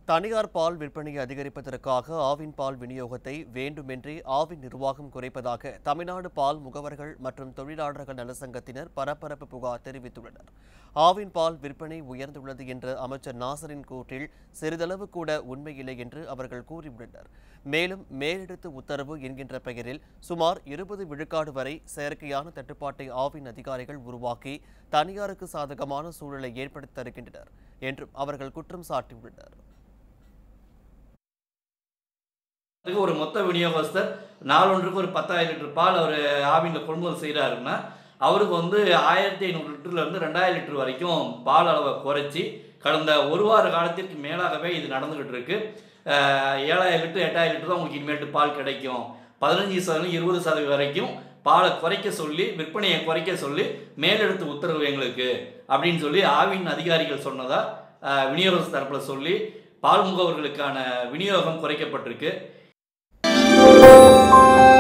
தனியார் பால் விற்பனையை அதிகரிப்பதற்காக ஆவின் பால் விநியோகத்தை வேண்டுமென்றே ஆவின் நிர்வாகம் குறைப்பதாக தமிழ்நாடு பால் முகவர்கள் மற்றும் தொழிலாளர்கள் நலசங்கத்தினர் பரபரப்பு புகார் தெரிவித்துள்ளனர் ஆவின் பால் விற்பனை உயர்ந்துள்ளது என்ற அமைச்சர் நாசரின் கூற்றில் சிறிதளவு கூட உண்மையில்லை என்று அவர்கள் கூறியுள்ளனர் மேலும் மேலெடுத்து உத்தரவு என்கின்ற பெயரில் சுமார் இருபது விழுக்காடு வரை செயற்கையான தட்டுப்பாட்டை ஆவின் அதிகாரிகள் உருவாக்கி தனியாருக்கு சாதகமான சூழலை ஏற்படுத்தி தருகின்றனர் என்றும் அவர்கள் குற்றம் சாட்டியுள்ளனர் அதுக்கு ஒரு மொத்த விநியோகஸ்தர் நாளொன்றுக்கு ஒரு பத்தாயிரம் லிட்டர் பால் அவர் ஆவினில் கொள்முதல் செய்கிறாருன்னா அவருக்கு வந்து ஆயிரத்தி ஐநூறு லிட்டர்லேருந்து ரெண்டாயிரம் லிட்டர் வரைக்கும் பால் அளவை குறைச்சி கடந்த ஒரு வார காலத்திற்கு மேலாகவே இது நடந்துக்கிட்டு இருக்கு அஹ் ஏழாயிரம் லிட்டர் எட்டாயிரம் லிட்டர் தான் உங்களுக்கு இனிமேட்டு பால் கிடைக்கும் பதினஞ்சு சதவீதம் இருபது சதவீதம் வரைக்கும் பாலை குறைக்க சொல்லி விற்பனையை குறைக்க சொல்லி மேலெடுத்து உத்தரவு எங்களுக்கு அப்படின்னு சொல்லி ஆவின் அதிகாரிகள் சொன்னதா அஹ் விநியோகஸ்தர் தரப்பில் சொல்லி பால் முகவர்களுக்கான விநியோகம் குறைக்கப்பட்டிருக்கு